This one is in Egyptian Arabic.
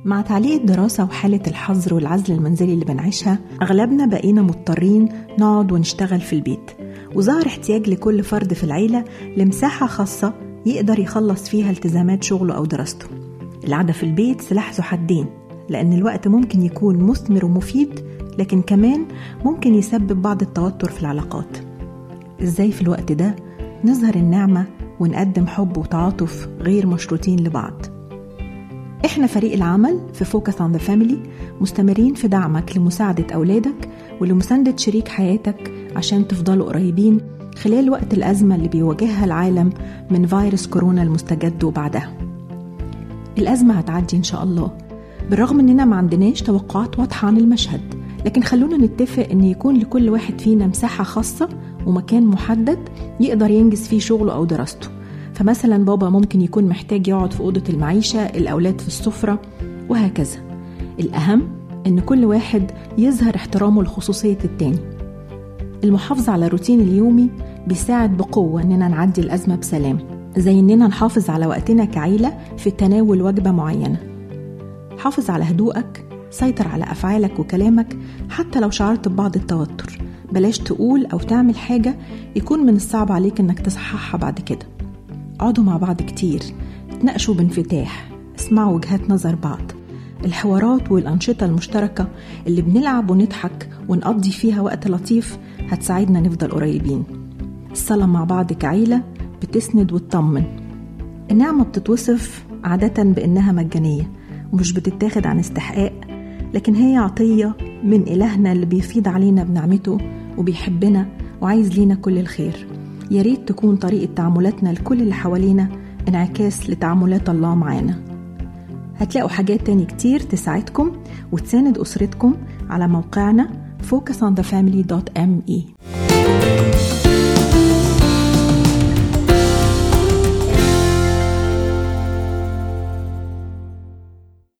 مع تعليق الدراسة وحالة الحظر والعزل المنزلي اللي بنعيشها أغلبنا بقينا مضطرين نقعد ونشتغل في البيت وظهر احتياج لكل فرد في العيلة لمساحة خاصة يقدر يخلص فيها التزامات شغله أو دراسته القعدة في البيت سلاح ذو حدين لأن الوقت ممكن يكون مثمر ومفيد لكن كمان ممكن يسبب بعض التوتر في العلاقات إزاي في الوقت ده نظهر النعمة ونقدم حب وتعاطف غير مشروطين لبعض احنا فريق العمل في فوكس on the family مستمرين في دعمك لمساعدة أولادك ولمساندة شريك حياتك عشان تفضلوا قريبين خلال وقت الأزمة اللي بيواجهها العالم من فيروس كورونا المستجد وبعدها الأزمة هتعدي إن شاء الله بالرغم إننا ما عندناش توقعات واضحة عن المشهد لكن خلونا نتفق إن يكون لكل واحد فينا مساحة خاصة ومكان محدد يقدر ينجز فيه شغله أو دراسته فمثلا بابا ممكن يكون محتاج يقعد في أوضة المعيشة الأولاد في السفرة وهكذا الأهم إن كل واحد يظهر احترامه لخصوصية التاني المحافظة على الروتين اليومي بيساعد بقوة إننا نعدي الأزمة بسلام زي إننا نحافظ على وقتنا كعيلة في تناول وجبة معينة حافظ على هدوءك سيطر على أفعالك وكلامك حتى لو شعرت ببعض التوتر بلاش تقول أو تعمل حاجة يكون من الصعب عليك إنك تصححها بعد كده اقعدوا مع بعض كتير تناقشوا بانفتاح اسمعوا وجهات نظر بعض الحوارات والأنشطة المشتركة اللي بنلعب ونضحك ونقضي فيها وقت لطيف هتساعدنا نفضل قريبين الصلاة مع بعض كعيلة بتسند وتطمن النعمة بتتوصف عادة بإنها مجانية ومش بتتاخد عن استحقاق لكن هي عطية من إلهنا اللي بيفيض علينا بنعمته وبيحبنا وعايز لينا كل الخير يا ريت تكون طريقة تعاملاتنا لكل اللي حوالينا انعكاس لتعاملات الله معانا هتلاقوا حاجات تاني كتير تساعدكم وتساند أسرتكم على موقعنا focusonthefamily.me